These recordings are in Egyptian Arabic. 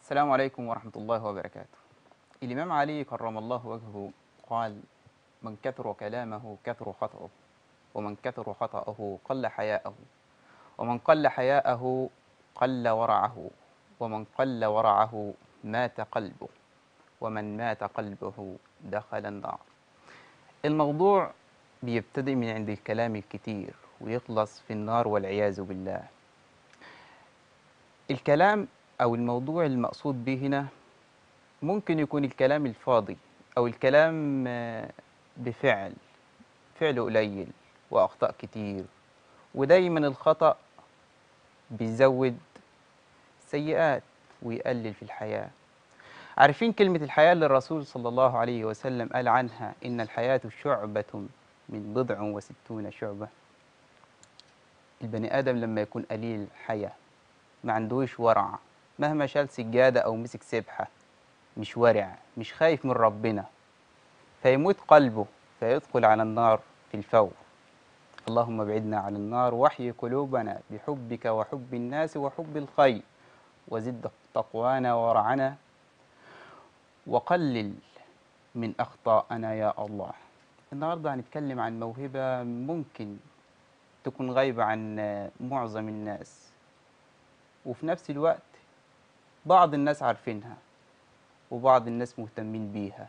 السلام عليكم ورحمة الله وبركاته الإمام علي كرم الله وجهه قال من كثر كلامه كثر خطأه ومن كثر خطأه قل حياءه ومن قل حياءه قل ورعه ومن قل ورعه مات قلبه ومن مات قلبه دخل النار الموضوع بيبتدئ من عند الكلام الكتير ويخلص في النار والعياذ بالله الكلام أو الموضوع المقصود به هنا ممكن يكون الكلام الفاضي أو الكلام آه، بفعل فعل قليل وأخطاء كتير ودايما الخطأ بيزود سيئات ويقلل في الحياة عارفين كلمة الحياة اللي الرسول صلى الله عليه وسلم قال عنها إن الحياة شعبة من بضع وستون شعبة البني آدم لما يكون قليل الحياة ما عندوش ورع مهما شال سجادة أو مسك سبحة مش ورع مش خايف من ربنا فيموت قلبه فيدخل على النار في الفور اللهم ابعدنا عن النار واحيي قلوبنا بحبك وحب الناس وحب الخير وزد تقوانا ورعنا وقلل من أخطائنا يا الله النهاردة هنتكلم عن موهبة ممكن تكون غايبة عن معظم الناس وفي نفس الوقت بعض الناس عارفينها وبعض الناس مهتمين بيها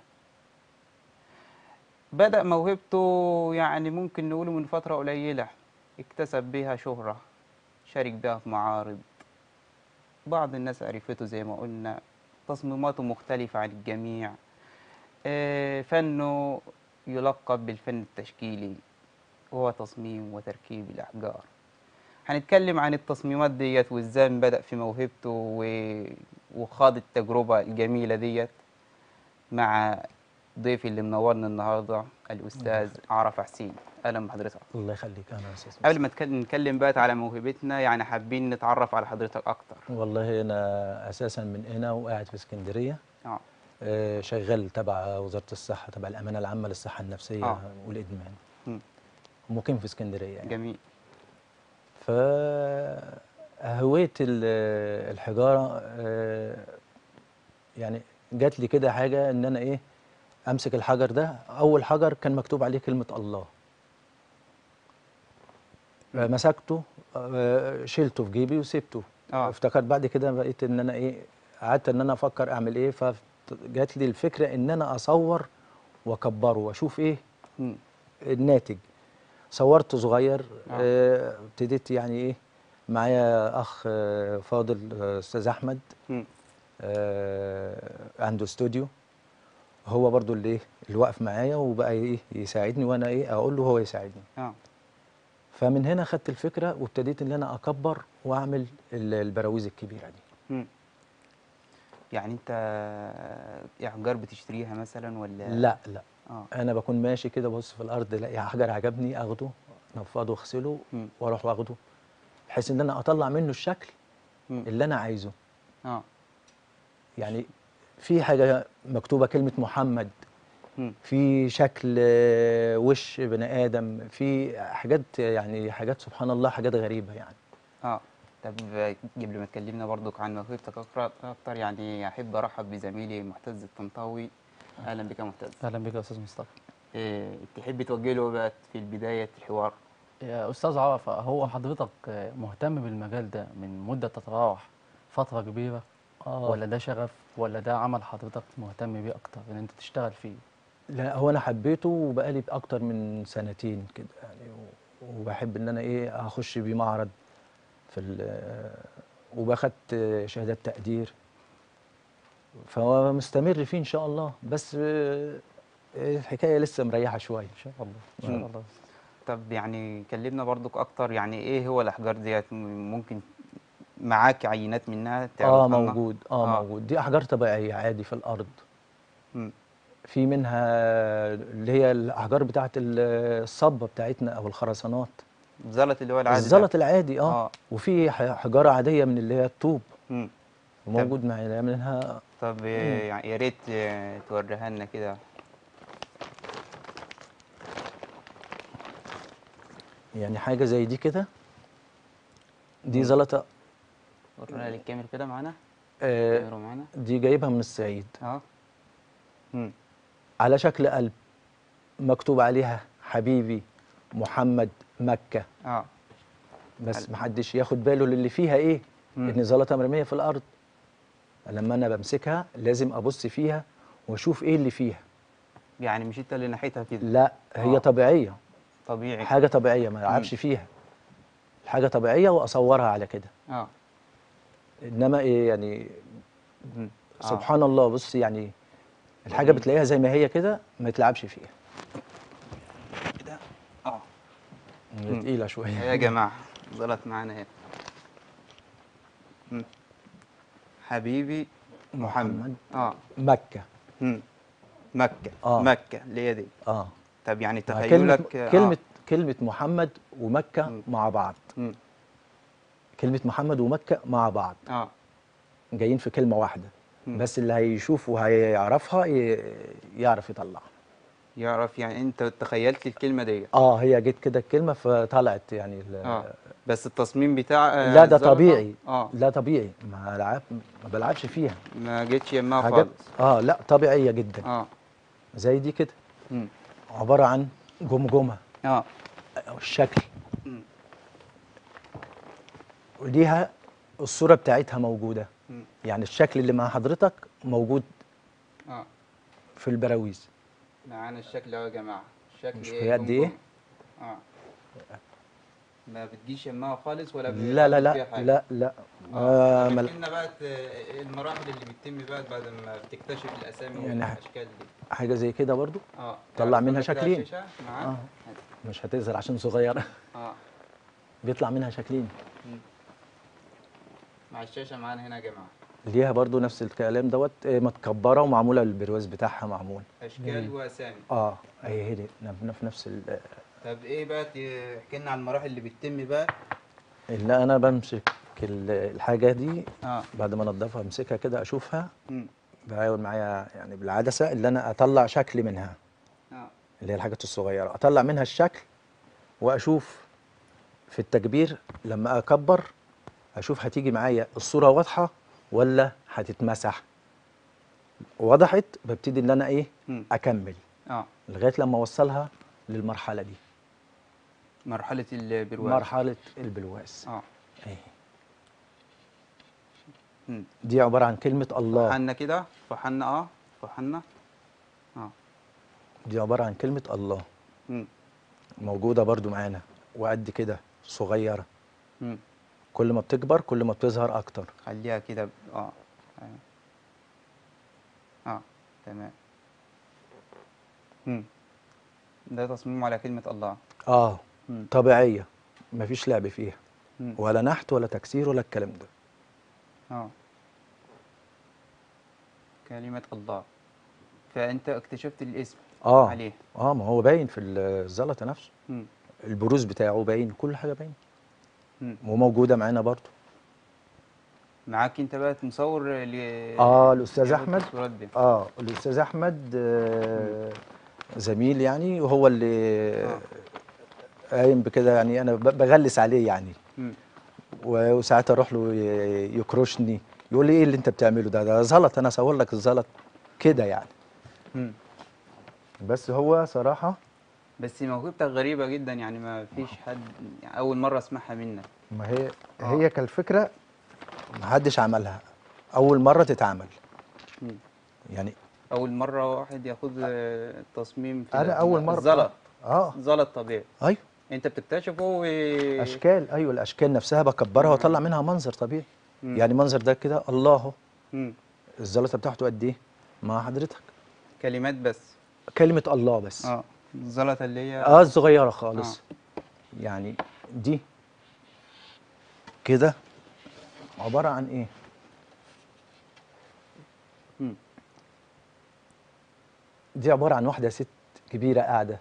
بدأ موهبته يعني ممكن نقوله من فترة قليلة اكتسب بيها شهرة شارك بيها في معارض بعض الناس عرفته زي ما قلنا تصميماته مختلفة عن الجميع آه، فنه يلقب بالفن التشكيلي وهو تصميم وتركيب الأحجار هنتكلم عن التصميمات ديت وازاي بدأ في موهبته و... وخاض التجربة الجميلة ديت مع ضيفي اللي منورنا النهارده الأستاذ عرف حسين أهلا بحضرتك الله يخليك انا استاذ قبل ما نتك- نتكلم بقى على موهبتنا يعني حابين نتعرف على حضرتك أكتر والله انا اساسا من هنا وقاعد في اسكندريه اه آه، شغال تبع وزاره الصحه تبع الامانه العامه للصحه النفسيه آه. والادمان مم. مقيم في اسكندريه يعني. جميل فهوية ال- الحجارة آه، يعني جات لي كده حاجة إن أنا إيه أمسك الحجر ده أول حجر كان مكتوب عليه كلمة الله مم. مسكته آه، شيلته في جيبي وسبته اه افتكرت بعد كده بقيت إن أنا إيه قعدت إن أنا أفكر أعمل إيه فجات لي الفكرة إن أنا أصور وأكبره وأشوف إيه مم. الناتج صورت صغير آه. آه، ابتديت يعني ايه معايا اخ آه، فاضل آه، استاذ احمد مم. آه، عنده استوديو هو برضو اللي ايه اللي واقف معايا وبقى ايه يساعدني وانا ايه اقول له هو يساعدني اه فمن هنا خدت الفكره وابتديت ان انا اكبر واعمل ال- البراويز الكبيره دي مم. يعني انت احجار بتشتريها مثلا ولا لا لا اه انا بكون ماشي كده ببص في الارض الاقي حجر عجبني اخده انفضه واغسله مم. واروح واخده بحيث ان انا اطلع منه الشكل مم. اللي انا عايزه اه يعني في حاجة مكتوبة كلمة محمد مم. في شكل آه، وش بني آدم في حاجات يعني حاجات سبحان الله حاجات غريبة يعني اه طب قبل ما تكلمنا برضك عن موهبتك اكتر اكتر يعني احب ارحب بزميلي معتز الطنطاوي اهلا بك يا معتز اهلا بك يا استاذ مصطفى إيه تحب توجه له بقى في بدايه الحوار يا استاذ عرفة هو حضرتك مهتم بالمجال ده من مده تتراوح فتره كبيره آه. ولا ده شغف ولا ده عمل حضرتك مهتم بيه اكتر ان انت تشتغل فيه لا هو أنا حبيته وبقالي أكتر من سنتين كده يعني و- وبحب إن أنا إيه أخش بيه معرض في ال- وباخدت شهادات تقدير فهو مستمر فيه إن شاء الله بس آه، الحكاية لسه مريحة شوية ان شاء الله ان مم. شاء الله طب يعني كلمنا برضك اكتر يعني ايه هو الاحجار ديت م- ممكن معاك عينات منها اه تعرضها لنا؟ موجود اه, آه. موجود دي احجار طبيعيه عادي في الارض مم. في منها اللي هي الاحجار بتاعت ال- الصبه بتاعتنا او الخرسانات الزلط اللي هو العادي ده. الزلط العادي اه, آه. وفي ح- حجاره عاديه من اللي هي الطوب مم. موجود معايا منها طب إيه يعني يا ريت إيه، توريها لنا كده يعني حاجه زي دي كده دي مم. زلطه ورينا للكاميرا كده معانا آه اقروا معانا دي جايبها من الصعيد اه مم. على شكل قلب مكتوب عليها حبيبي محمد مكة اه بس محدش ياخد باله للي فيها ايه مم. ان زلطه مرميه في الارض لما انا بمسكها لازم ابص فيها واشوف ايه اللي فيها يعني مش انت اللي ناحيتها كده لا هي آه. طبيعيه طبيعي حاجه طبيعيه ما العبش فيها حاجه طبيعيه واصورها على كده اه انما ايه يعني مم. آه. سبحان الله بص يعني الحاجه جميل. بتلاقيها زي ما هي كده ما تلعبش فيها كده اه هي مم. تقيله شويه يا جماعة ظلت معانا اهي مم. حبيبي محمد محمد. اه مكه مم. مكة آه. مكة اللي هي دي اه طب يعني كلمه تخيلك آه. كلمه كلمه محمد ومكه مم. مع بعض مم. كلمه محمد ومكه مع بعض اه جايين في كلمة واحدة مم. بس اللي هيشوف وهيعرفها ي- يعرف يطلعها يعرف يعني انت تخيلت الكلمة دي اه هي جت كده الكلمة فطلعت يعني ال- اه بس التصميم بتاع آه، لا ده الزلطة، طبيعي اه لا طبيعي ما لعب ما بلعبش فيها ما جتش يمها حاجات خالص اه لا طبيعية جدا اه زي دي كده مم. عبارة عن جمجمة اه أو الشكل مم. وليها الصورة بتاعتها موجودة مم. يعني الشكل اللي مع حضرتك موجود اه في البراويز معانا الشكل اهو يا جماعة الشكل مش ايه قد جم- إيه؟ جم. اه ما بتجيش يمها خالص ولا لا لا بتعمل فيها لا حاجة؟ لا لا اه آه مل- لنا بقى ت- المراحل اللي بتتم بقى بعد ما بتكتشف الاسامي يعني ح- والاشكال دي حاجة زي كده برضو اه طلع تعرف منها كده على شكلين. الشاشة معاك آه. مش هتظهر عشان صغيرة اه بيطلع منها شكلين مع الشاشة معانا هنا يا جماعة ليها برضو نفس الكلام دوت آه، متكبره ومعموله البرواز بتاعها معمول اشكال واسامي اه هي هي دي نف- في نفس ال- طب ايه بقى ت- احكي لنا عن المراحل اللي بتتم بقى اللي انا بمسك ال- الحاجه دي اه بعد ما انضفها امسكها كده اشوفها مم. بحاول معايا يعني بالعدسه اللي انا اطلع شكل منها اه اللي هي الحاجات الصغيره اطلع منها الشكل واشوف في التكبير لما اكبر اشوف هتيجي معايا الصوره واضحه ولا هتتمسح وضحت ببتدي ان انا ايه مم. اكمل اه لغايه لما اوصلها للمرحله دي مرحلة البرواز مرحله البلواس اه ايه مم. دي عباره عن كلمه الله فحنا كده فحنا اه فحنا اه دي عباره عن كلمه الله مم. موجوده برضو معانا وقد كده صغيره مم. كل ما بتكبر كل ما بتظهر اكتر خليها كده ب- اه اه, آه. تمام مم. ده تصميم على كلمة الله اه مم. طبيعيه مفيش لعب فيها مم. ولا نحت ولا تكسير ولا الكلام ده اه كلمة الله فأنت اكتشفت الاسم اه عليه اه ما هو باين في الزلطه نفسه مم. البروز بتاعه باين كل حاجه باين مم. وموجوده معانا برضو معاك انت بقى مصور ل اه الاستاذ ياخد احمد الصورات دي اه الاستاذ احمد آه زميل يعني وهو اللي آه. قايم بكده يعني انا ب- بغلس عليه يعني مم. و- وساعات اروح له ي- يكرشني يقول لي ايه اللي انت بتعمله ده ده زلط انا اصور لك الزلط كده يعني مم. بس هو صراحه بس موهبتك غريبة جدا يعني ما فيش حد يعني أول مرة أسمعها منك ما هي آه. هي كالفكره ما حدش عملها اول مره تتعمل مم. يعني أول مرة واحد ياخد آه، تصميم في انا ال- اول مره الزلط اه زلط طبيعي ايوه أنت بتكتشفه و... اشكال ايوه الاشكال نفسها بكبرها واطلع منها منظر طبيعي مم. يعني منظر ده كده الله أهو. مم. الزلطه بتاعته قد ايه مع حضرتك كلمات بس كلمه الله بس اه الزلطة اللي هي اه الصغيره خالص يعني دي كده عباره عن ايه مم. دي عباره عن واحده ست كبيره قاعده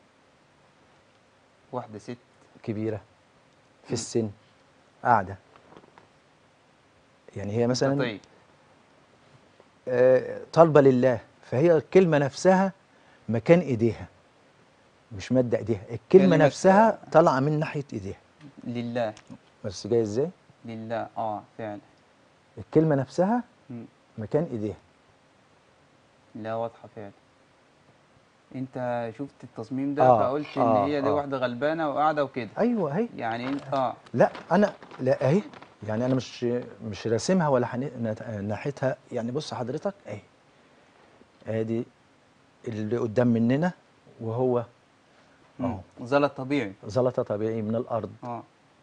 واحدة ست كبيره في السن قاعده يعني هي مثلا طيب آه، طالبه لله فهي الكلمه نفسها مكان ايديها مش مادة ايديها الكلمه كلمة- نفسها طالعه من ناحيه ايديها لله بس جاي ازاي لله اه فعلا الكلمه نفسها مم. مكان ايديها لا واضحة فعلا انت شفت التصميم ده آه، فقلت ان آه، هي دي آه. واحدة غلبانة وقاعدة وكده ايوه اهي يعني انت اه لا انا لا اهي يعني انا مش مش راسمها ولا حني- نت- ناحيتها يعني بص حضرتك اهي ادي اللي قدام مننا وهو اهو زلط طبيعي زلطه طبيعي من الارض اه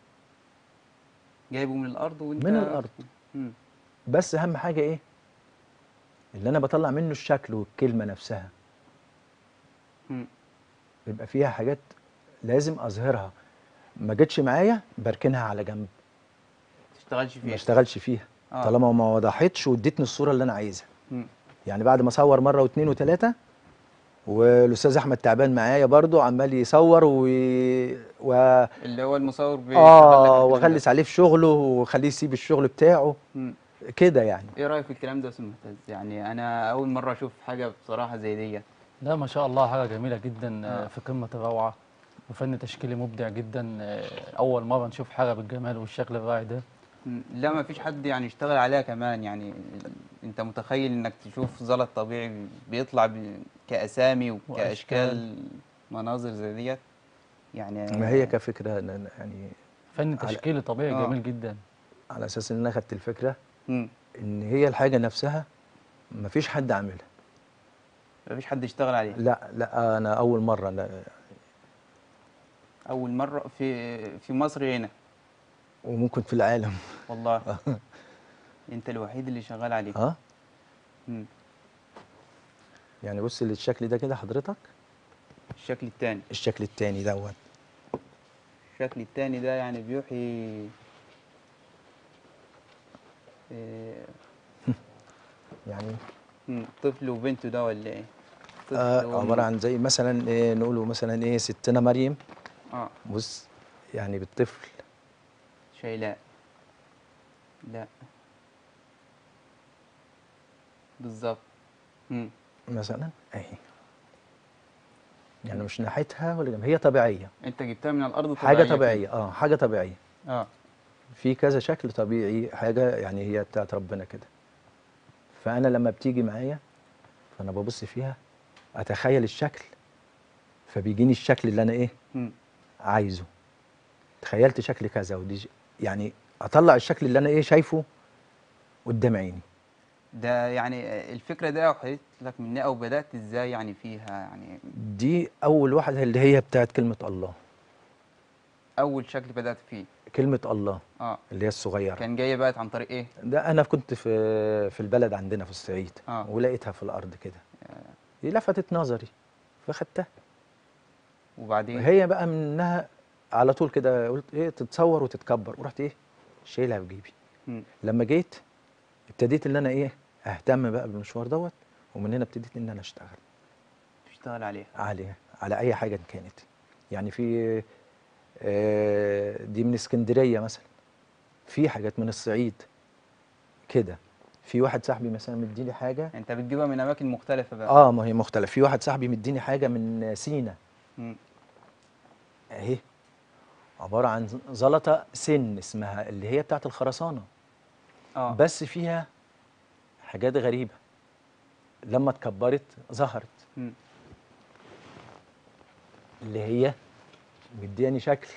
جايبه من الارض وانت من الأرض. مم. بس اهم حاجه ايه اللي انا بطلع منه الشكل والكلمه نفسها مم. يبقى فيها حاجات لازم اظهرها ما جتش معايا بركنها على جنب تشتغلش ما فيها اشتغلش فيها آه. طالما ما وضحتش وادتني الصوره اللي انا عايزها مم. يعني بعد ما اصور مره واثنين وثلاثه والاستاذ احمد تعبان معايا برضو عمال يصور و, و... اللي هو المصور بيشتغل لك اه الكلام ده. واغلس عليه في شغله وخليه يسيب الشغل بتاعه مم. كده يعني ايه رايك في الكلام ده يا استاذ معتز يعني انا اول مره اشوف حاجه بصراحه زي دي لا ما شاء الله حاجة جميلة جدا آه، آه. في قمة الروعة وفن تشكيلي مبدع جدا آه، أول مرة نشوف حاجة بالجمال والشكل الرائع ده مم. لا ما فيش حد يعني يشتغل عليها كمان يعني انت متخيل انك تشوف زلط طبيعي بيطلع ب... كاسامي وكاشكال مناظر زي ديت يعني ما هي كفكره أنا- أنا يعني فن على- تشكيلي طبيعي آه. جميل جدا على اساس ان انا خدت الفكره مم. ان هي الحاجه نفسها ما فيش حد عاملها ما فيش حد يشتغل عليها لا لا انا اول مره لا اول مره في في مصر هنا وممكن في العالم والله انت الوحيد اللي شغال عليه اه مم. يعني بص للشكل ده كده حضرتك الشكل الثاني الشكل التاني دوت الشكل الثاني ده يعني بيوحي إيه، يعني مم، طفل وبنته ده ولا ايه؟ طفل آه وأم- عباره عن زي مثلا إيه نقوله مثلا ايه ستنا مريم اه بص يعني بالطفل شيلاء لا بالظبط مم. مثلا اهي يعني مش ناحيتها ولا جنب هي طبيعيه انت جبتها من الارض حاجه كده. طبيعيه اه حاجه طبيعيه اه في كذا شكل طبيعي حاجه يعني هي بتاعت ربنا كده فانا لما بتيجي معايا فانا ببص فيها اتخيل الشكل فبيجيني الشكل اللي انا ايه مم. عايزه تخيلت شكل كذا ودي ج- يعني اطلع الشكل اللي انا ايه شايفه قدام عيني ده يعني الفكره دي حضرتك لك منها او بدات ازاي يعني فيها يعني دي اول واحده اللي هي بتاعت كلمه الله اول شكل بدات فيه كلمه الله اه اللي هي الصغيره كان جاي بقى عن طريق ايه؟ ده انا كنت في في البلد عندنا في الصعيد آه. ولقيتها في الارض كده دي لفتت نظري فخدتها وبعدين هي بقى منها على طول كده قلت ايه تتصور وتتكبر ورحت ايه شايلها في جيبي مم. لما جيت ابتديت ان انا ايه اهتم بقى بالمشوار دوت ومن هنا ابتديت ان انا اشتغل تشتغل عليها عليها على اي حاجه كانت يعني في آه، دي من اسكندريه مثلا في حاجات من الصعيد كده في واحد صاحبي مثلا مديني حاجه انت بتجيبها من اماكن مختلفه بقى اه ما هي مختلف في واحد صاحبي مديني حاجه من سينا مم. اهي عباره عن زلطه سن اسمها اللي هي بتاعت الخرسانه اه بس فيها حاجات غريبه لما اتكبرت ظهرت مم. اللي هي مدياني شكل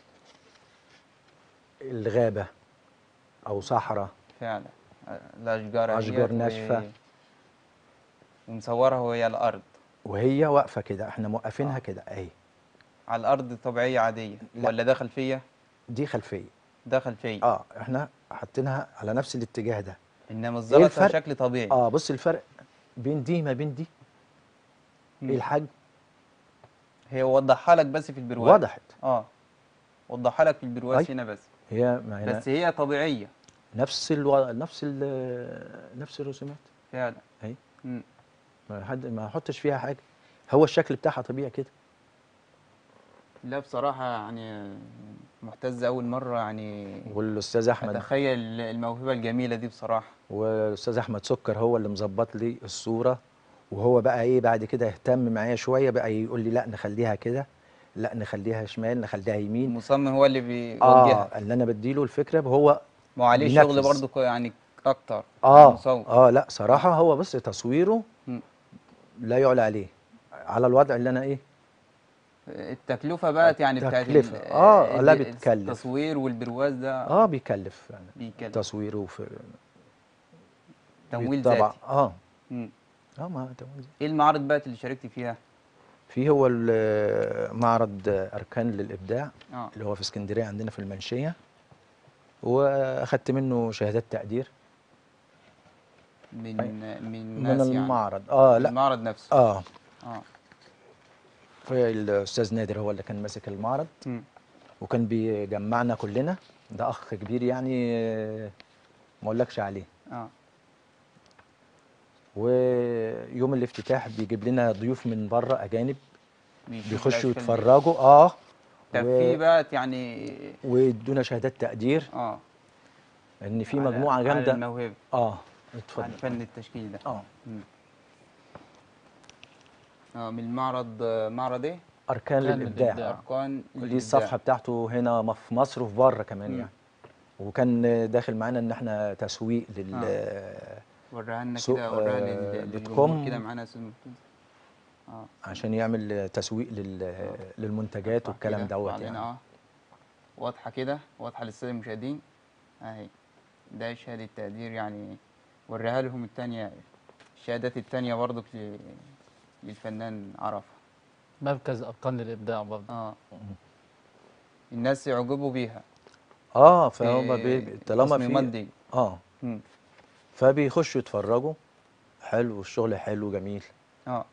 الغابه او صحراء فعلا آه، الاشجار أشجار اهيت و- ناشفة. ومصورها وهي على الارض وهي واقفه كده احنا موقفينها كده اهي على الارض طبيعيه عاديه لا. ولا ده خلفيه دي خلفيه ده خلفيه اه احنا حاطينها على نفس الاتجاه ده انما الزلطه الفرق؟ شكل طبيعي اه بص الفرق بين دي ما بين دي مم. ايه الحجم هي وضحها لك بس في البرواز وضحت اه وضحها لك في البرواز أي. هنا بس هي ما هنا بس هي طبيعيه نفس الو... نفس ال... نفس الرسومات فعلا اهي مم. ما حد ما احطش فيها حاجه هو الشكل بتاعها طبيعي كده لا بصراحه يعني معتز اول مره يعني والاستاذ احمد اتخيل الموهبه الجميله دي بصراحه والاستاذ احمد سكر هو اللي مظبط لي الصوره وهو بقى ايه بعد كده اهتم معايا شويه بقى يقول لي لا نخليها كده لا نخليها شمال نخليها يمين المصمم هو اللي بيوجهها اه اللي انا بديله الفكره هو ما هو عليه شغل بينفذ. برضه كو- يعني اكتر اه مصور. اه لا صراحه هو بص تصويره مم. لا يعلى عليه على الوضع اللي انا ايه التكلفة بقى يعني بتاعت ال- التكلفة. آه، لا ال- بتكلف. التصوير والبرواز ده اه بيكلف يعني بيكلف تصويره في تمويل طبعا ذاتي اه مم. اه ما تمويل ذاتي. ايه المعارض بقى اللي شاركت فيها؟ في هو ال- معرض اركان للابداع اه اللي هو في اسكندريه عندنا في المنشيه واخدت منه شهادات تقدير من من من ناس يعني المعرض اه لا المعرض نفسه اه اه في الاستاذ نادر هو اللي كان ماسك المعرض مم. وكان بيجمعنا كلنا ده اخ كبير يعني آه، ما اقولكش عليه اه ويوم الافتتاح بيجيب لنا ضيوف من بره اجانب بيشوف بيخشوا الأشكال دي. يتفرجوا اه طب و- في بقى يعني ويدونا شهادات تقدير اه ان في على- مجموعه على جامده الموهبة اه على اتفضل فن التشكيل ده اه مم. اه من المعرض آه، معرض ايه؟ اركان أركان للابداع للإبداع. اركان دي الإبداع. الصفحه بتاعته هنا م- في مصر وفي بره كمان مم. يعني وكان داخل معانا ان احنا تسويق لل وريها لنا سوق، كده وريها آه، لل- دوت للجمهور كوم. كده معانا يا استاذ محمود. اه عشان يعمل تسويق لل للمنتجات واضحة والكلام كده، دوت وبعدين يعني اه واضحة كده واضحة للسادة المشاهدين اهي ده شهادة تقدير يعني وريها لهم التانية الشهادات التانية برضك ل- للفنان عرفة مركز اركان للابداع برضه اه الناس يعجبوا بيها اه فهم في بي... طالما تصميمات في دي اه مم. فبيخشوا يتفرجوا حلو الشغل حلو جميل اه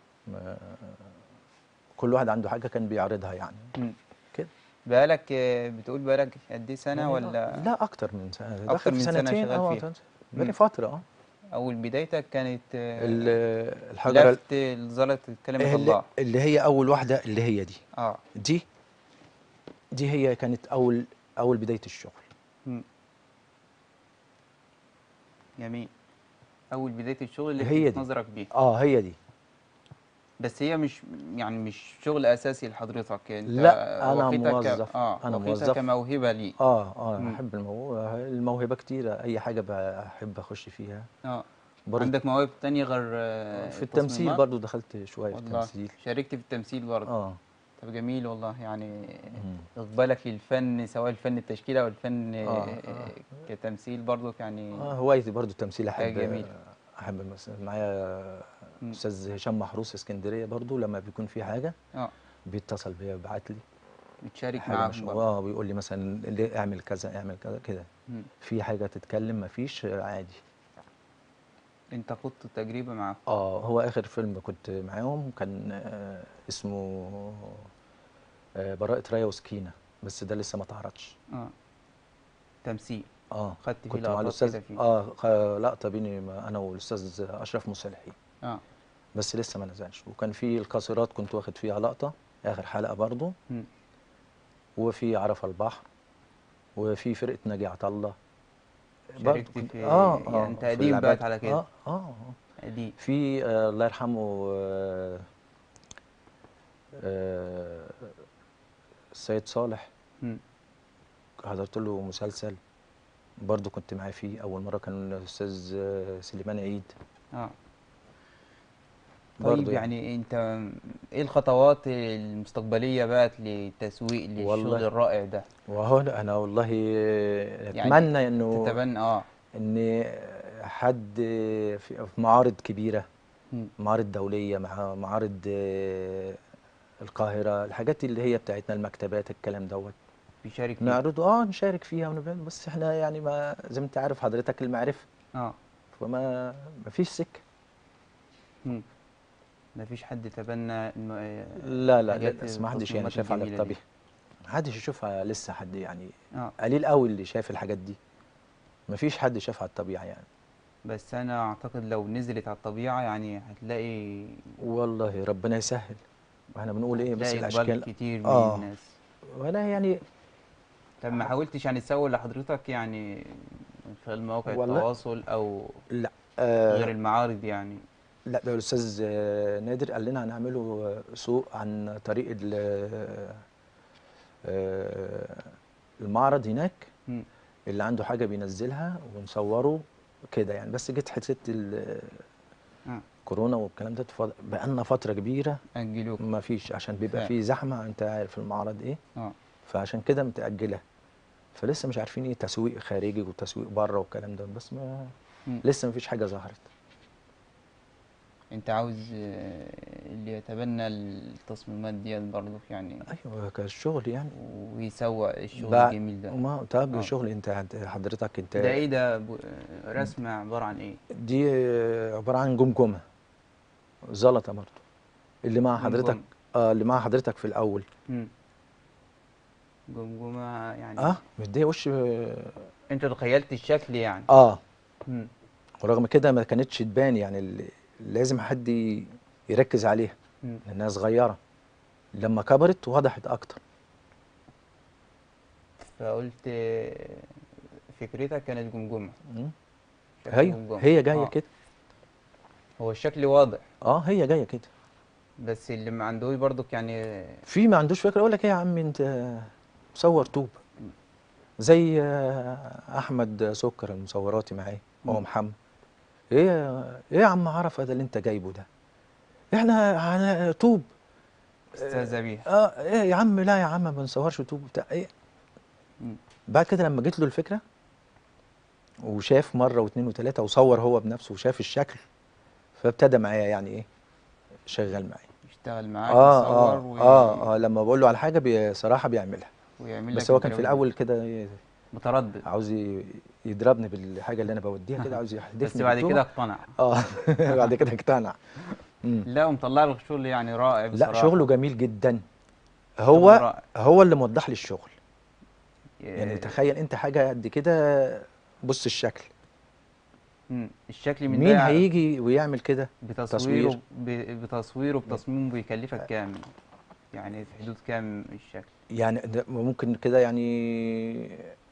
كل واحد عنده حاجه كان بيعرضها يعني مم. كده بقالك آه، بتقول بقالك قد ايه سنة يعني ولا لا اكتر من سنه أكتر داخل في من سنة سنتين شغال اه فيها. تن- بقالي مم. فتره اه اول بدايتك كانت آه، ال- الحجره لفت الزلط كلمة اللي, الله اللي هي اول واحده اللي هي دي اه دي دي هي كانت اول اول بدايه الشغل مم. جميل اول بداية الشغل اللي هي لفت دي. نظرك بيه اه هي دي بس هي مش يعني مش شغل اساسي لحضرتك انت لا، أنا واخدها ك- موظف. اه أنا واخدها موظف. كموهبة لي اه اه مم. احب الموهبه الموهبه كتيره اي حاجه بحب اخش فيها اه برضه عندك مواهب تانية غير آه، في التمثيل التصميمات؟ برضو دخلت شويه في والله التمثيل شاركت في التمثيل برضه اه طب جميل والله يعني مم. اقبالك للفن سواء الفن التشكيلي او الفن آه، آه، آه. كتمثيل برضه يعني اه هوايتي برضو التمثيل احب جميل. احب مثلا معايا مم. استاذ هشام محروس اسكندريه برضو لما بيكون في حاجه اه بيتصل بيا بيبعت لي بتشارك حاجه معاهم مش برضه اه بيقول لي مثلا ليه اعمل كذا اعمل كذا كده مم. في حاجه تتكلم ما فيش عادي انت خدت تجربة معاهم اه هو اخر فيلم كنت معاهم كان آه اسمه آه براءة راية وسكينة بس ده لسه ما اتعرضش اه تمثيل اه خدت فيه كنت مع لقطات الاستاذ كده فيه. اه خ- لقطة بيني ما- انا والاستاذ اشرف مصلحي اه بس لسه ما نزلش وكان في القاصرات كنت واخد فيها لقطة اخر حلقة برضو مم. وفي عرف البحر وفي فرقة ناجي عطا الله شاركت برضو كنت- في- اه اه يعني انت في قديم العباد. بقى على كده. اه اه آه. دي في آه الله يرحمه آه آه السيد صالح مم. حضرت له مسلسل برضو كنت معاه فيه أول مرة كان الأستاذ آه، سليمان عيد اه برضو طيب يعني انت ايه الخطوات المستقبلية بقى للتسويق للشغل والله. الرائع ده وهو أنا والله يعني أتمنى إنه تتبنى اه إن حد في في معارض كبيرة مم. معارض دولية مع معارض آه، القاهرة الحاجات اللي هي بتاعتنا المكتبات الكلام دوت بيشارك فيه نعرضه اه نشارك فيها ونبان بس احنا يعني ما زي ما انت عارف حضرتك المعرفة اه فما ما فيش سكة مم. مفيش حد تبنى انه آه، لا لا حاجات لا ما حدش يعني التصميمات شاف على الجميلة دي. الطبيعي ما حدش يشوفها لسه حد يعني اه قليل قوي اللي شاف الحاجات دي ما فيش حد شافها على الطبيعة يعني بس انا اعتقد لو نزلت على الطبيعة يعني هتلاقي والله ربنا يسهل احنا بنقول ايه بس هتلاقي اقبال الاشكال كتير من آه. الناس وانا يعني طب ما حاولتش يعني تسوي لحضرتك يعني من خلال مواقع والله. التواصل او لا غير آه المعارض يعني لا ده الاستاذ آه، نادر قال لنا هنعمله آه، سوق عن طريق ال- آه، المعرض هناك مم. اللي عنده حاجة بينزلها ونصوره كده يعني بس جيت حته ال- آه. كورونا والكلام ده فض- بقالنا فتره كبيره اجلوك ما فيش عشان بيبقى فعلا. في زحمه انت عارف المعرض ايه اه فعشان كده متاجله فلسه مش عارفين ايه تسويق خارجي وتسويق بره والكلام ده بس ما مم. لسه ما فيش حاجه ظهرت انت عاوز آه، اللي يتبنى التصميمات ديت برضه يعني ايوه كالشغل يعني ويسوق الشغل بقى- الجميل ده ما طب آه. شغل انت عند- حضرتك انت ده ايه ده ب- آه، رسمة عبارة عن ايه؟ دي عباره عن جمجمه زلطه برضه اللي مع حضرتك جمجمة. اه اللي مع حضرتك في الاول مم. جمجمة يعني اه مديه وش انت تخيلت الشكل يعني اه مم. ورغم كده ما كانتش تبان يعني ال- لازم حد ي- يركز عليها مم. لانها صغيره لما كبرت وضحت اكتر فقلت آه، فكرتك كانت جمجمة مم. شكل ايوه جمجمة. هي جايه آه. كده هو الشكل واضح اه هي جايه كده بس اللي ما عندوش برضك يعني في ما عندوش فكره يقول لك ايه يا عم انت مصور طوب زي آه، احمد سكر المصوراتي معايا هو مم. محمد ايه يا- ايه يا عم عرفه ده اللي انت جايبه ده احنا على طوب استهزأ بيها اه ايه يا عم لا يا عم ما بنصورش طوب بتاع ايه مم. بعد كده لما جيت له الفكره وشاف مره واثنين وثلاثه وصور هو بنفسه وشاف الشكل فابتدى معايا يعني ايه شغال معايا يشتغل معاك اه يصور اه وي- اه اه لما بقول له على حاجه بصراحه بيعملها ويعمل بس لك هو كان في البلاوي الاول كده إيه، متردد عاوز ي- يضربني بالحاجه اللي انا بوديها كده عاوز يحدفني بس بعد بالطوبة. كده اقتنع اه بعد كده اقتنع مم. لا ومطلع لك شغل يعني رائع لا بصراحة شغله جميل جدا شغل هو رائع. هو اللي موضح لي الشغل يعني إيه، تخيل انت حاجه قد كده بص الشكل مم. الشكل من مين ده هيجي ويعمل كده بتصويره تصوير. ب- بتصويره بتصميمه بيكلفك كام يعني في حدود كام الشكل يعني ده ممكن كده يعني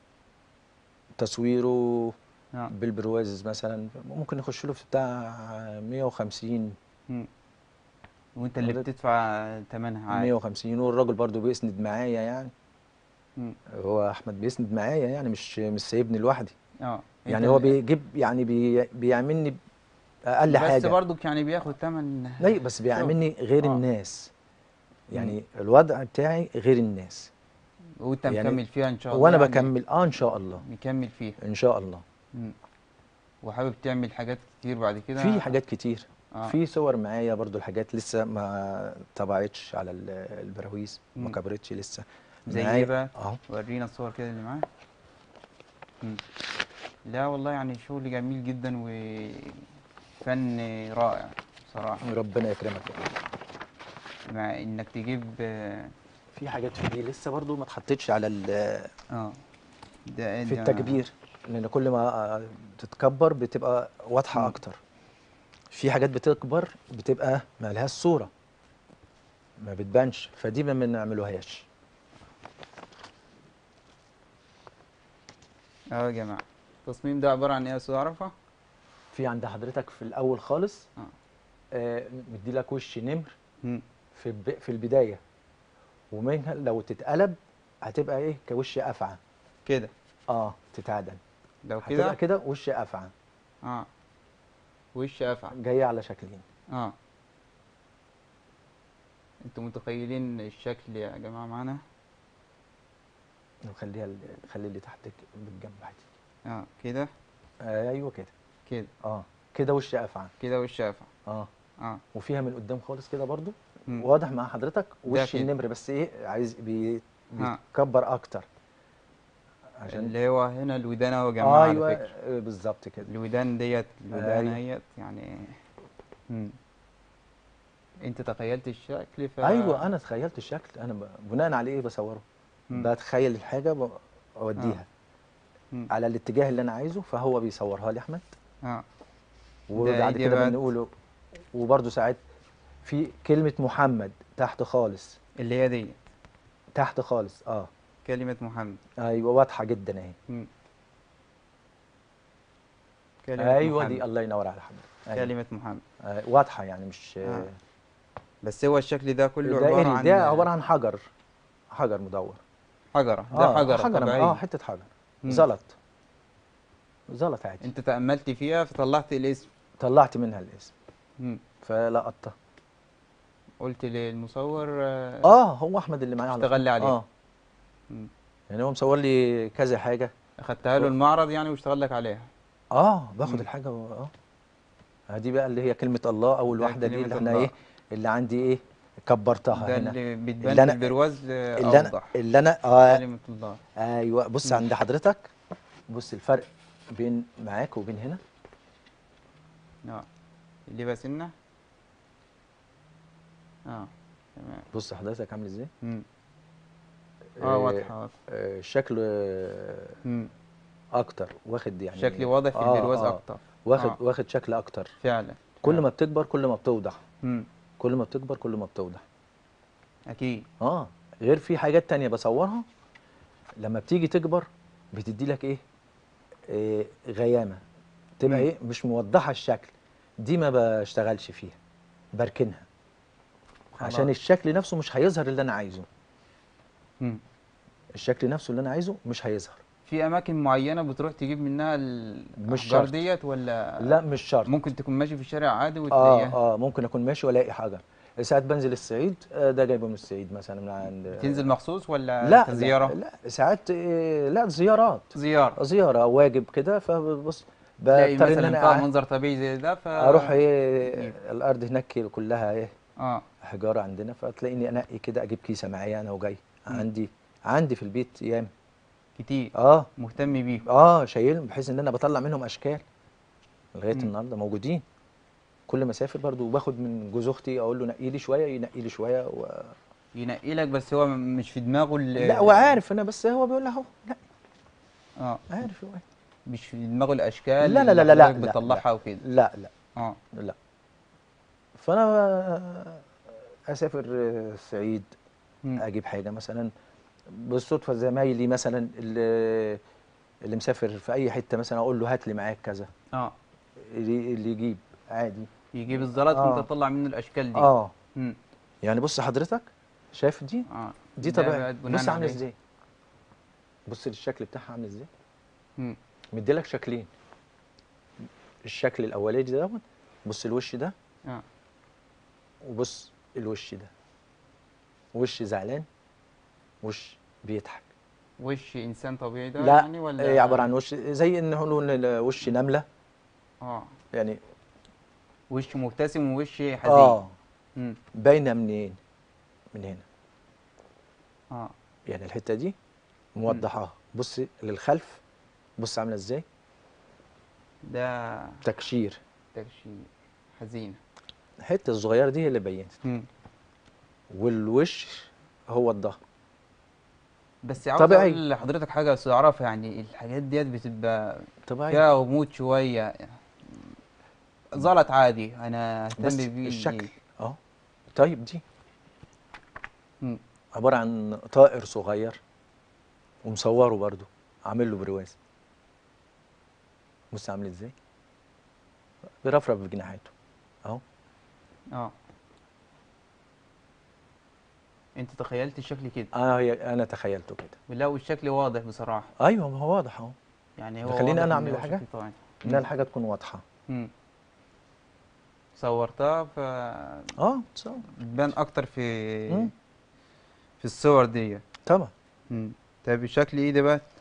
تصويره آه. بالبرواز مثلا ممكن يخش له في بتاع 150 مم. وانت اللي حضرتك- بتدفع ثمنها عادي 150 والراجل برضو بيسند معايا يعني مم. هو احمد بيسند معايا يعني مش مش سايبني لوحدي اه يعني انت هو اللي- بيجيب يعني بي بيعملني اقل بس حاجه برضك يعني بياخد ثمن لا بس بيعاملني غير آه. الناس يعني الوضع بتاعي غير الناس وانت يعني مكمل فيها ان شاء الله وانا يعني بكمل اه ان شاء الله مكمل فيها ان شاء الله مم. وحابب تعمل حاجات كتير بعد كده في حاجات كتير آه. في صور معايا برضو الحاجات لسه ما طبعتش على ال- البراويز ما مم. كبرتش لسه زي معايا- ايه بقى اهو ورينا الصور كده اللي معاك مم. لا والله يعني شغل جميل جدا وفن رائع بصراحة ربنا يكرمك يا رب. مع انك تجيب اه في حاجات في دي لسه برضو ما اتحطتش على ال- آه. ده في ده- التكبير لان كل ما تتكبر بتبقى واضحه مم. اكتر في حاجات بتكبر بتبقى ما لهاش صوره ما بتبانش فدي ما بنعملوهاش اه يا جماعة التصميم ده عبارة عن ايه يا استاذ عرفة؟ في عند حضرتك في الاول خالص آه. آه مدي لك وش نمر مم. في الب- في البدايه ومنها لو تتقلب هتبقى ايه كوش افعى كده اه تتعدل لو هتبقى كده كده وش افعى اه وش افعل جايه على شكلين اه انتوا متخيلين الشكل يا جماعة معانا؟ نخليها ال- خلي اللي تحت بالجنب عادي اه كده آه ايوه كده كده اه كده وش افعى كده وش افعل اه اه وفيها من قدام خالص كده برضو مم. واضح مع حضرتك وش كده. النمر بس ايه عايز بي ها. بيتكبر اكتر عشان اللي هو هنا الودان اهو يا جماعة ايوه على فكرة آه، بالظبط كده الودان ديت الودان أيوة. اهيت يعني مم. انت تخيلت الشكل ف ايوه انا تخيلت الشكل انا ب... بناء على ايه بصوره مم. بتخيل الحاجه ب- اوديها مم. على الاتجاه اللي انا عايزه فهو بيصورها لي احمد اه وبعد دي كده بقى- بنقوله وبرده ساعات في كلمه محمد تحت خالص اللي هي ديت تحت خالص اه كلمة محمد ايوه واضحه جدا اهي مم. كلمة ايوه محمد. دي الله ينور على حضرتك أيوة. كلمة محمد آه واضحه يعني مش آه. بس هو الشكل ده كله دائري عبارة عن ده عباره عن حجر حجر مدور حجرة ده حجرة حجر طبيعية اه حته حجر مم. زلط زلط عادي انت تأملت فيها فطلعت الاسم طلعت منها الاسم مم. فلقطتها قلت للمصور آه، اه هو احمد اللي معايا على اشتغل طول. لي عليها. اه مم. يعني هو مصور لي كذا حاجه اخدتها له المعرض يعني واشتغل لك عليها اه باخد مم. الحاجه و... اه آه، دي بقى اللي هي كلمه الله اول ده واحده دي كلمة اللي احنا الله. ايه اللي عندي ايه كبرتها ده هنا اللي بتبان اللي في أنا- البرواز آه، اللي انا اوضح اللي انا آه كلمة الله ايوه بص مم. عند حضرتك بص الفرق بين معاك وبين هنا اه اللي بقى سنة اه تمام بص حضرتك عامل ازاي مم. آه، اه واضحة واضحة. آه، الشكل آه، مم. اكتر واخد يعني شكلي واضح في آه، البرواز آه. اكتر واخد آه. واخد شكل اكتر فعلا كل فعلا. ما بتكبر كل ما بتوضح مم. كل ما بتكبر كل ما بتوضح اكيد اه غير في حاجات تانية بصورها لما بتيجي تكبر بتدي لك ايه, إيه غيامة تبقى مم. ايه مش موضحة الشكل دي ما بشتغلش فيها بركنها عشان خلاص. الشكل نفسه مش هيظهر اللي انا عايزه مم. الشكل نفسه اللي انا عايزه مش هيظهر في اماكن معينة بتروح تجيب منها مش الاشجار شرط. ديت ولا لا مش شرط ممكن تكون ماشي في الشارع عادي اه وتلاقيها اه ممكن اكون ماشي والاقي حاجه ساعات بنزل الصعيد آه ده جايبه من الصعيد مثلا من عند تنزل مخصوص ولا لا كزيارة لا, لا ساعات إيه لا زيارات زيارة زياره واجب كده فبص تلاقي بضطر ان مثلا انا فيها أع- منظر طبيعي زي ده ف اروح ايه الارض هناك كلها ايه اه حجاره عندنا فتلاقيني انقي كده اجيب كيسه معايا انا وجاي مم. عندي عندي في البيت ايام كتير اه مهتم بيه اه شايلهم بحيث ان انا بطلع منهم اشكال لغايه مم. النهارده موجودين كل ما اسافر برضو باخد من جوز اختي اقول له نقي لي شويه ينقي لي شويه و... ينقي لك بس هو م- مش في دماغه ال- لا هو عارف انا بس هو بيقول له اهو لا اه عارف هو مش في دماغه الاشكال لا لا اللي لا لا حضرتك لا بتطلعها وكده لا لا اه لا فانا اسافر الصعيد مم. اجيب حاجه مثلا بالصدفه زمايلي مثلا اللي اللي مسافر في اي حته مثلا اقول له هات لي معاك كذا اه اللي اللي يجيب عادي يجيب الزلط آه. وانت تطلع منه الاشكال دي اه مم. يعني بص حضرتك شايف دي اه دي ده طبيعي بقى بناء بص عامله عليه. ازاي بص الشكل بتاعها عامل ازاي مم. مديلك شكلين الشكل الاولاني دوت بص الوش ده اه وبص الوش ده وش زعلان وش بيضحك وش انسان طبيعي ده لا يعني ولا إيه عباره عن وش زي ان نقول وش نمله اه يعني وش مبتسم ووش حزين اه مم. باينه منين من هنا اه يعني الحته دي موضحاها بص للخلف بص عامله ازاي ده تكشير تكشير حزين الحته الصغيره دي هي اللي بينت مم. والوش هو الظهر بس عاوز طبيعي. اقول لحضرتك حاجه بس اعرفها يعني الحاجات ديت بتبقى طبيعي فيها غموض شويه زلط عادي انا اهتم بس بيه الشكل اه طيب دي مم. عباره عن طائر صغير ومصوره برضو عامل له برواز بص عامل ازاي بيرفرف بجناحاته اهو اه انت تخيلت الشكل كده اه هي انا تخيلته كده لا والشكل واضح بصراحه ايوه ما هو واضح اهو يعني هو ده خليني واضح أنا إن أعمل هو حاجة؟ شكل طبيعي. ان الحاجه تكون واضحه مم. صورتها ف اه صح بتبان اكتر في مم. في الصور دي طبعا مم. طيب شكل ايه ده بقى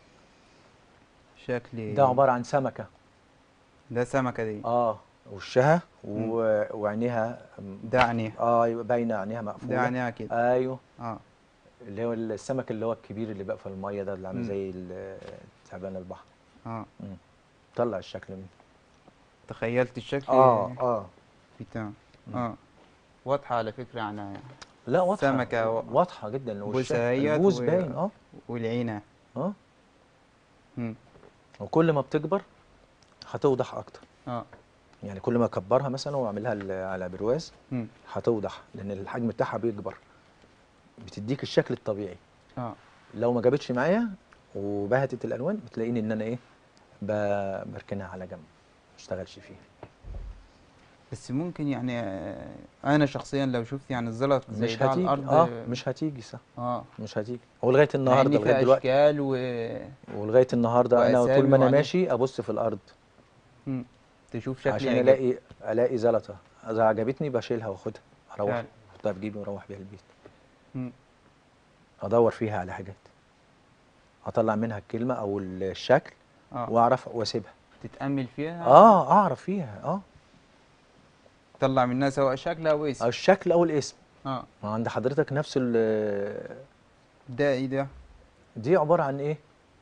شكل ده عباره عن سمكه ده سمكه دي اه وشها و... وعينيها ده عينيها اه أيوة، باينه عينيها مقفوله ده عينيها كده ايوه اه اللي هو السمك اللي هو الكبير اللي بقى في الميه ده اللي عامل مم. زي ال- تعبان البحر اه طلع الشكل منه تخيلت الشكل اه اه بتاع مم. اه واضحه على فكره يعني لا واضحه سمكة و- واضحه جدا بوسة وشها اهيت البوز و- باين اه والعينه اه مم. وكل ما بتكبر هتوضح اكتر اه يعني كل ما اكبرها مثلا واعملها ال- على برواز مم. هتوضح لان الحجم بتاعها بيكبر بتديك الشكل الطبيعي اه لو ما جابتش معايا وبهتت الالوان بتلاقيني ان انا ايه ب- بركنها على جنب ما اشتغلش فيها بس ممكن يعني آه، انا شخصيا لو شفت يعني الزلط زي مش ده على هتيجي الارض اه مش هتيجي صح اه مش هتيجي ولغايه مع النهارده ان لغايه في دلوقتي اشكال و ولغايه النهارده انا وأسامي طول ما انا وعليه. ماشي ابص في الارض مم. تشوف شكل عشان يعجبك. الاقي الاقي زلطه اذا عجبتني بشيلها واخدها اروح فعلا. احطها في جيبي واروح بيها البيت مم. ادور فيها على حاجات اطلع منها الكلمه او الشكل اه واعرف واسيبها تتامل فيها اه اعرف فيها اه تطلع منها سواء شكل او اسم الشكل او الاسم اه ما عند حضرتك نفس ال- ده ايه ده دي عباره عن ايه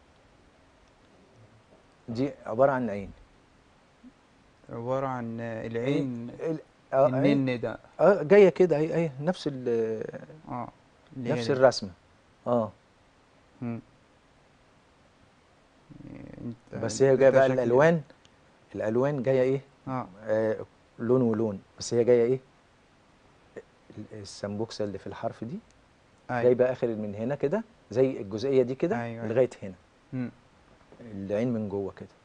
دي عباره عن عين عباره عن آه، العين ال- آه، عين. النن ده اه جايه كده اهي اهي نفس ال- اه اللي هي نفس دي. الرسمه اه مم. إيه، انت بس هي انت جايه بقى شكل- الالوان الالوان جايه ايه اه آه لون ولون بس هي جايه ايه ال- السمبوكسه اللي في الحرف دي أيوة. جايبه اخر من هنا كده زي الجزئيه دي كده أيوة. لغايه هنا مم. العين من جوه كده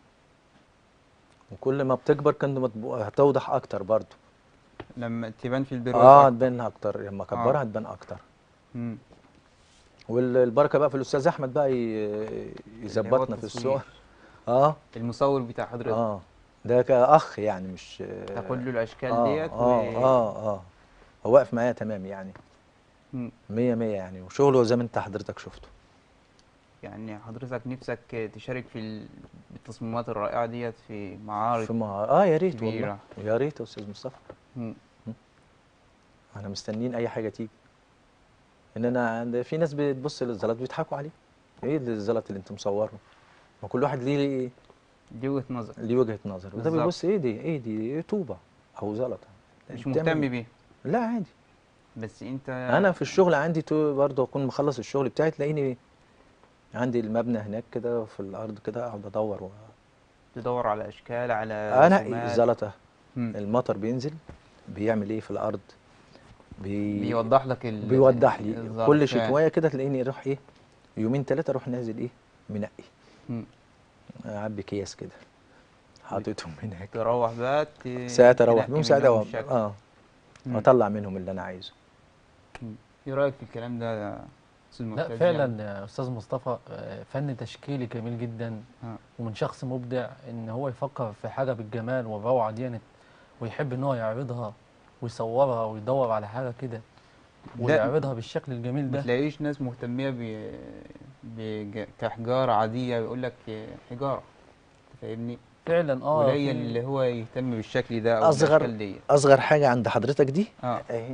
وكل ما بتكبر كان ما تبقى- هتوضح اكتر برضو لما تبان في البرواز اه أكتر. تبان اكتر لما اكبرها آه. هتبان اكتر مم. والبركه بقى في الاستاذ احمد بقى ي- يظبطنا في التصوير. الصور اه المصور بتاع حضرتك اه ده كاخ يعني مش تاخد له الاشكال آه ديت اه اه اه هو واقف معايا تمام يعني مم. مية مية يعني وشغله زي ما انت حضرتك شفته يعني حضرتك نفسك تشارك في ال- التصميمات الرائعة ديت في معارض في مع... اه يا ريت والله كبيرة. يا ريت يا استاذ مصطفى مم. احنا مستنيين اي حاجه تيجي ان انا عند في ناس بتبص للزلط بيضحكوا عليه ايه الزلط اللي انت مصوره ما كل واحد ليه دي وجهة نظر ليه وجهه نظر وده بالظبط. بيبص ايه دي ايه دي ايه طوبه او زلطه مش بتعمل- مهتم بيه لا عادي بس انت انا في الشغل عندي تو برضه اكون مخلص الشغل بتاعي تلاقيني عندي المبنى هناك كده في الارض كده اقعد ادور و... تدور على اشكال على انا رسومات. الزلطه مم. المطر بينزل بيعمل ايه في الارض بي... بيوضح لك ال... بيوضح لي الظرف كل فعلا. شتويه كده تلاقيني اروح ايه يومين ثلاثه اروح نازل ايه منقي مم. اعبي اكياس كده حاططهم هناك تروح بقى ت- ساعة اروح تنقي بيهم ساعة منهم أروح الشكل. اه مم. واطلع منهم اللي انا عايزه مم. ايه رايك في الكلام ده يا استاذ لا معتز فعلا يعني؟ يا استاذ مصطفى آه، فن تشكيلي جميل جدا آه. ومن شخص مبدع ان هو يفكر في حاجه بالجمال والروعه دي ويحب ان هو يعرضها ويصورها ويدور على حاجه كده لا. ويعرضها بالشكل الجميل ما ده تلاقيش ناس مهتمية ب... ب... كحجارة عادية يقول لك حجارة أنت فاهمني فعلا اه قليل في- اللي هو يهتم بالشكل ده أو اصغر بالأشكال دي اصغر حاجه عند حضرتك دي اه اهي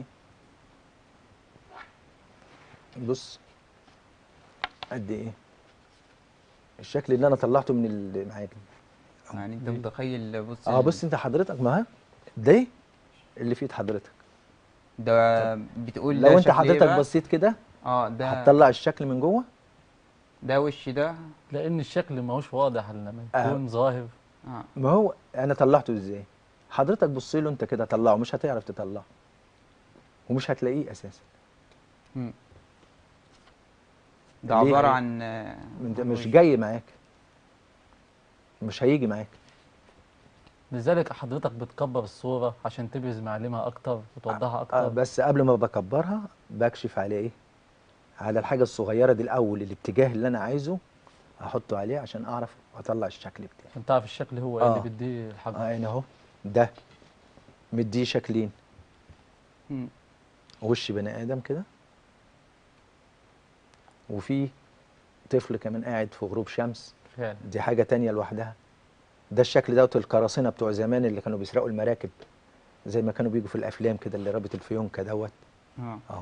بص قد ايه الشكل اللي انا طلعته من اللي معاك يعني أنت متخيل بص اه ال- بص انت حضرتك ما ها ده اللي في ايد حضرتك ده بتقول ده لو انت شكل إيه حضرتك بقى؟ بصيت كده اه ده هتطلع الشكل من جوه ده وش ده لان الشكل ماهوش واضح لما آه. يكون ظاهر اه ما هو انا طلعته ازاي حضرتك بص له انت كده طلعه مش هتعرف تطلعه ومش هتلاقيه اساسا مم. ده ليه؟ عبارة عن آه، من ده عن مش وش. جاي معاك مش هيجي معاك لذلك حضرتك بتكبر الصوره عشان تبرز معالمها اكتر وتوضحها آه اكتر بس قبل ما بكبرها بكشف على ايه على الحاجه الصغيره دي الاول الاتجاه اللي انا عايزه احطه عليه عشان اعرف اطلع الشكل بتاعي عشان تعرف الشكل هو ايه آه. اللي بيديه الحجر اه هنا اهو ده مديه شكلين مم. وش بني ادم كده وفي طفل كمان قاعد في غروب شمس فعلا دي حاجه تانية لوحدها ده الشكل دوت القراصنه بتوع زمان اللي كانوا بيسرقوا المراكب زي ما كانوا بيجوا في الافلام كده اللي رابط الفيونكه دوت اه اه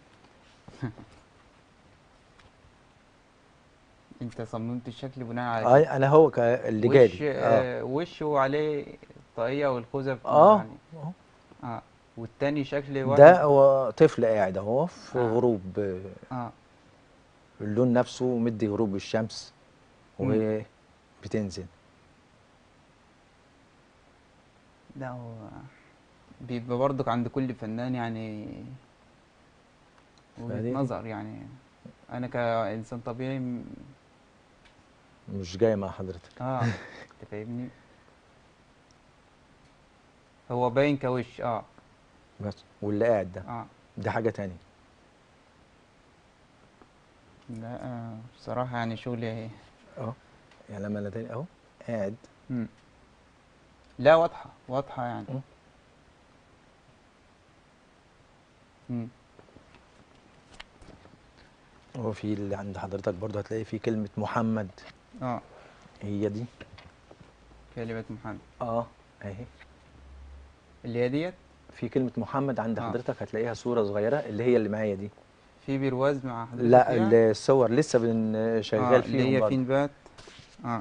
انت صممت الشكل بناء على اه انا هو ك- اللي وش جالي اه آه وش وعليه طاقية والخوذة اه يعني آه. اه والتاني شكل واحد ده هو طفل قاعد اهو في آه. غروب آه، اه اللون نفسه مدي غروب الشمس مم. وبتنزل ده هو بيبقى برضك عند كل فنان يعني وجهة فدي- نظر يعني انا كإنسان طبيعي م- مش جاي مع حضرتك اه انت فاهمني هو باين كوش اه بس واللي قاعد ده اه دي حاجه تانية لا آه بصراحة يعني شغلي اه يعني لما انا تاني اهو قاعد مم. لا واضحة واضحة يعني مم. مم. هو في اللي عند حضرتك برضه هتلاقي في كلمه محمد اه هي دي كلمة محمد اه اهي اللي هي ديت في كلمة محمد عند آه. حضرتك هتلاقيها صورة صغيرة اللي هي اللي معايا دي في برواز مع حضرتك لا فيها؟ الصور لسه بن آه شغال اللي فيهم هي برضه. فين بات اه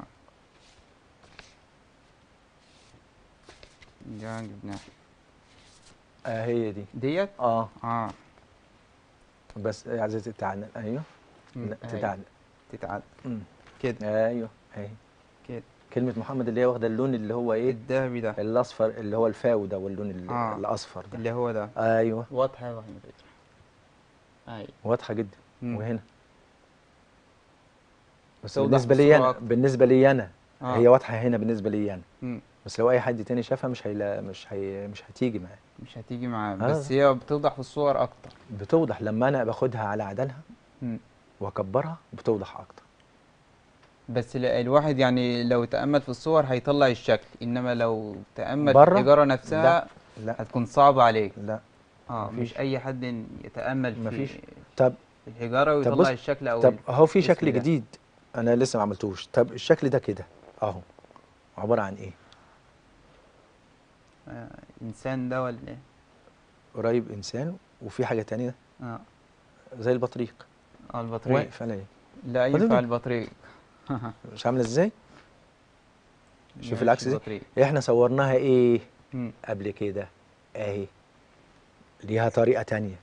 ده جبناها آه هي دي ديت اه اه بس عايزة تتعدل ايوه مم. لا أهي. تتعدل تتعد مم. كده ايوه اهي كده كلمة محمد اللي هي واخدة اللون اللي هو ايه الذهبي ده الاصفر اللي هو الفاو ده واللون ال- آه. الاصفر ده اللي هو ده ايوه واضحة يا فكرة اي واضحة جدا مم. وهنا بس توضح بالنسبة لي بالصورة انا أكتر. بالنسبة لي انا آه. هي واضحة هنا بالنسبة لي انا مم. بس لو اي حد تاني شافها مش هيلا مش هي مش هتيجي معاه مش هتيجي معاه آه. بس هي بتوضح في الصور اكتر بتوضح لما انا باخدها على عدلها مم. واكبرها بتوضح اكتر بس ال- الواحد يعني لو تأمل في الصور هيطلع الشكل انما لو تأمل في برا؟ الحجارة نفسها لا هتكون صعبة عليك لا اه مفيش. مش اي حد يتأمل في مفيش. طب في الحجارة طب ويطلع بص- الشكل او طب اهو في الاسم شكل ده. جديد انا لسه ما عملتوش طب الشكل ده كده اهو عباره عن ايه آه انسان ده ولا ايه قريب انسان وفي حاجه تانية اه زي البطريق اه البطريق واقف على ايه لا خدوا ينفع بالك. البطريق مش عامله ازاي شوف ماشي العكس دي البطريق احنا صورناها ايه مم. قبل كده اهي ليها طريقه تانية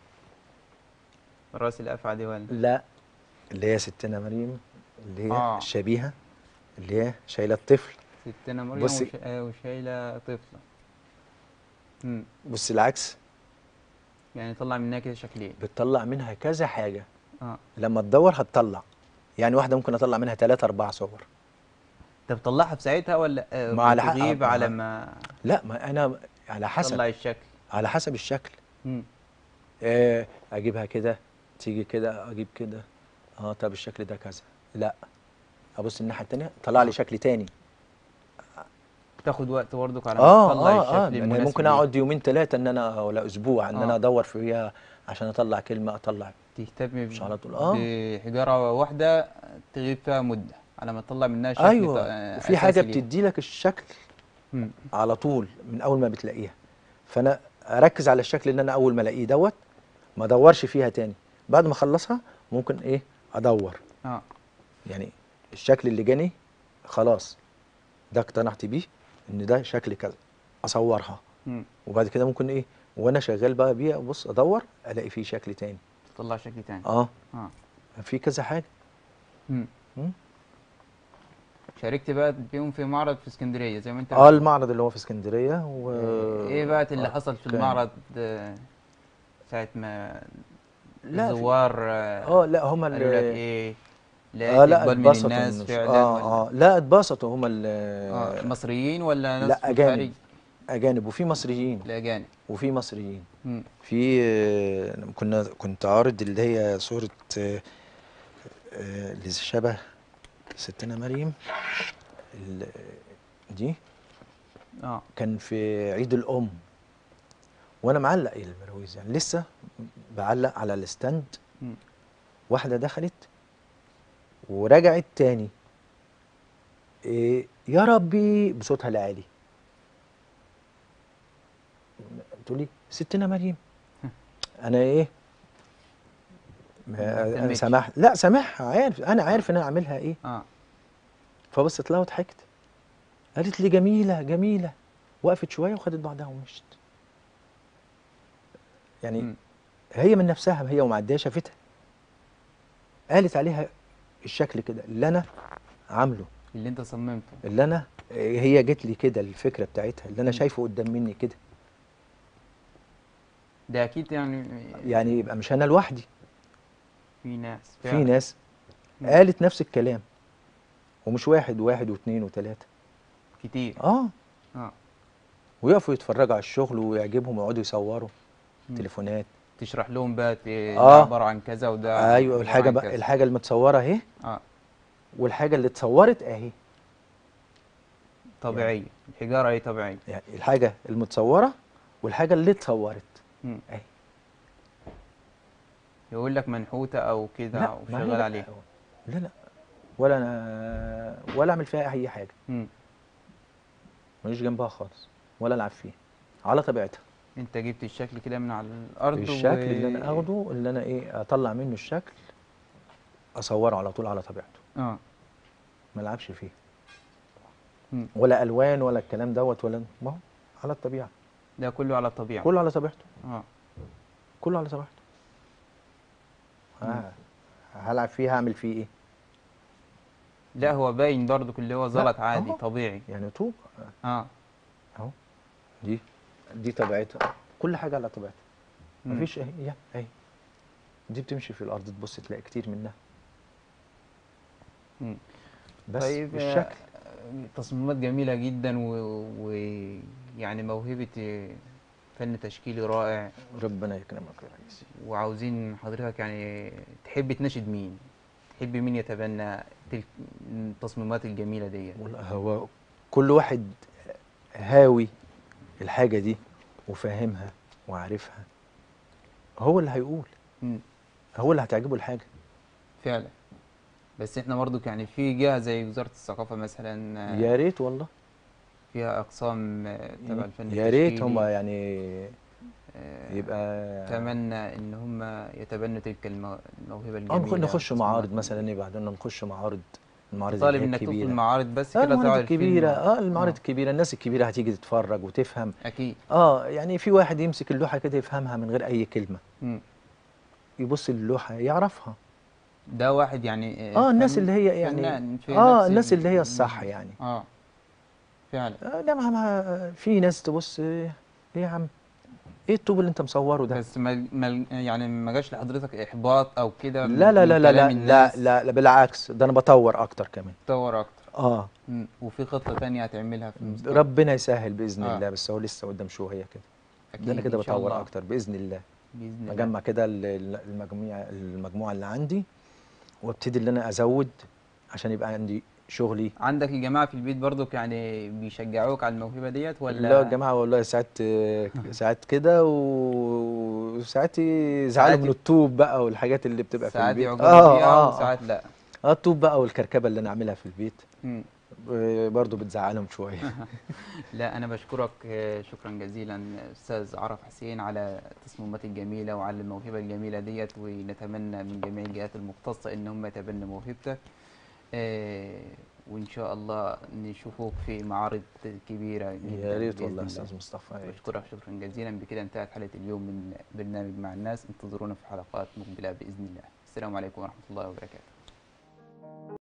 راس الافعى دي ولا لا اللي هي ستنا مريم اللي هي آه. الشبيهه اللي هي شايله الطفل ستنا مريم بصي. وش... آه، وشايلة طفلة مم. بص العكس يعني طلع منها كده شكلين بتطلع منها كذا حاجه اه لما تدور هتطلع يعني واحده ممكن اطلع منها ثلاثة أربعة صور طب طلعها في ساعتها ولا آه ما على حق- بتغيب ما- على ما لا ما انا على حسب طلع الشكل على حسب الشكل مم. آه اجيبها كده تيجي كده اجيب كده اه طب الشكل ده كذا لا ابص الناحيه التانية طلع لي شكل تاني تاخد وقت برضك على ما اه تطلع اه اه الشكل لأن المناسب ممكن ليه. اقعد يومين ثلاثه ان انا ولا اسبوع ان انا آه. ادور فيها عشان اطلع كلمه اطلع تهتم مش ب- على طول. آه. بحجارة واحدة تغيب فيها مدة على ما تطلع منها شكل ايوه آه، وفي حاجه أساسي ليه. بتدي لك الشكل مم. على طول من اول ما بتلاقيها فانا اركز على الشكل اللي انا اول ما الاقيه دوت ما ادورش فيها تاني بعد ما اخلصها ممكن ايه ادور اه يعني الشكل اللي جاني خلاص ده اقتنعت بيه ان ده شكل كذا اصورها مم. وبعد كده ممكن ايه وانا شغال بقى بيها ابص ادور الاقي فيه شكل تاني تطلع شكل تاني اه اه في كذا حاجه مم. مم. شاركت بقى بيهم في معرض في اسكندرية زي ما انت اه بتقول. المعرض اللي هو في اسكندريه و ايه بقى اللي آه، حصل في كان- المعرض آه، ساعة ما لا في- الزوار اه لا هما قالوا لك اللي ايه اه لقيت لا اقبال من اتبسطوا الناس الناس. فعلا اه ولا اه لا اتبسطوا هما ال- اه مصريين ولا ناس لا في اجانب الخارج؟ اجانب وفي مصريين الاجانب وفي مصريين مم. في آه، كنا كنت عارض اللي هي صورة آه، آه، اللي شبه ستنا مريم ال- دي اه كان في عيد الأم وأنا معلق المراويز يعني لسه بعلق على الستاند مم. واحدة دخلت ورجعت تاني إيه يا ربي بصوتها العالي تقول لي ستنا مريم انا ايه ما ما انا اهتمتش. سامح لا سامحها عارف انا عارف ان انا اعملها ايه اه فبصت لها وضحكت قالت لي جميله جميله وقفت شويه وخدت بعضها ومشت يعني مم. هي من نفسها هي ومعديه شافتها قالت عليها الشكل كده اللي انا عامله اللي انت صممته اللي انا هي جت لي كده الفكره بتاعتها اللي انا مم. شايفه قدام مني كده ده اكيد يعني يعني يبقى مش انا لوحدي في ناس في فعلا. ناس مم. قالت نفس الكلام ومش واحد واحد واثنين وثلاثه كتير اه اه ويقفوا يتفرجوا على الشغل ويعجبهم ويقعدوا يصوروا مم. تليفونات تشرح لهم بقى ت- ده آه. عباره عن كذا وده ايوه عبارة الحاجه عن بقى كذا. الحاجه المتصوره اهي اه والحاجه اللي اتصورت اهي طبيعيه الحجاره اهي طبيعيه يعني الحاجه المتصوره والحاجه اللي اتصورت مم. اهي يقول لك منحوته او كده لا او ما هي شغال لا. عليها لا لا ولا انا ولا اعمل فيها اي حاجه مم. ماليش جنبها خالص ولا العب فيها على طبيعتها انت جبت الشكل كده من على الارض الشكل و- اللي انا اخده اللي انا ايه اطلع منه الشكل اصوره على طول على طبيعته اه ما العبش فيه مم. ولا الوان ولا الكلام دوت ولا ما هو على الطبيعه ده كله على الطبيعه كله على طبيعته اه كله على طبيعته آه. هلعب فيه هعمل فيه ايه لا هو باين برضو اللي هو زلط عادي أهو. طبيعي يعني طوب اه اهو دي دي طبيعتها كل حاجه على طبيعتها مم. مفيش اهي يا اهي دي بتمشي في الارض تبص تلاقي كتير منها مم. بس طيب آه، الشكل تصميمات جميلة جدا ويعني موهبة آه، فن تشكيلي رائع ربنا يكرمك يا ريس وعاوزين حضرتك يعني تحب تناشد مين؟ تحب مين يتبنى تلك التصميمات الجميلة دي؟ والله هو كل واحد هاوي الحاجه دي وفاهمها وعارفها هو اللي هيقول مم. هو اللي هتعجبه الحاجه فعلا بس احنا برضو يعني في جهة زي وزارة الثقافة مثلا آه، يا ريت والله فيها أقسام آه، تبع الفن يا ريت التشكيلي. هم يعني آه، يبقى اتمنى ان هم يتبنوا تلك المو- الموهبه اه الجميله نخش نخش والتصميمات معارض الجميلة. مثلا ايه بعدين نخش معارض المعارض طالب اللي هي انك تدخل الكبيره معارض بس اه كده المعارض تعرف الكبيره الفيلم. اه المعارض آه. الكبيره الناس الكبيره هتيجي تتفرج وتفهم اكيد اه يعني في واحد يمسك اللوحه كده يفهمها من غير اي كلمه مم. يبص للوحه يعرفها ده واحد يعني اه الناس فن- اللي هي يعني فنان في اه نفس الناس ال- اللي هي الصح يعني اه فعلا آه لا ما ما في ناس تبص ايه إيه يا عم ايه الطوب اللي انت مصوره ده بس ما ما يعني ما جاش لحضرتك احباط او كده لا لا من لا لا كلام لا لا, الناس لا, لا بالعكس ده انا بطور اكتر كمان تطور اكتر اه مم. وفي خطه تانية هتعملها في المستقبل ربنا يسهل باذن آه. الله بس هو لسه قدام شويه كده أكيد ده انا كده إن شاء بطور الله. اكتر باذن الله باذن الله بجمع كده ال- ال- المجموعه المجموعه اللي عندي وابتدي ان انا ازود عشان يبقى عندي شغلي عندك الجماعه في البيت برضك يعني بيشجعوك على الموهبه ديت ولا لا يا جماعه والله ساعات ساعات كده و- وساعات يزعلوا ساعات من ي- الطوب بقى والحاجات اللي بتبقى في ساعات البيت يعجبوا اه بيها اه وساعات لا اه الطوب بقى والكركبه اللي انا عاملها في البيت مم. آه، برضو بتزعلهم شويه لا أنا بشكرك آه، شكرا جزيلا أستاذ عرف حسين على التصميمات الجميلة وعلى الموهبة الجميلة ديت ونتمنى من جميع الجهات المختصة إن هم يتبنوا موهبتك آه، وإن شاء الله نشوفوك في معارض كبيرة يا جداً ريت بإذن والله الله. استاذ مصطفى يا ريت. بشكرك شكرا جزيلا بكده انتهت حلقة اليوم من برنامج مع الناس انتظرونا في حلقات مقبلة بإذن الله السلام عليكم ورحمة الله وبركاته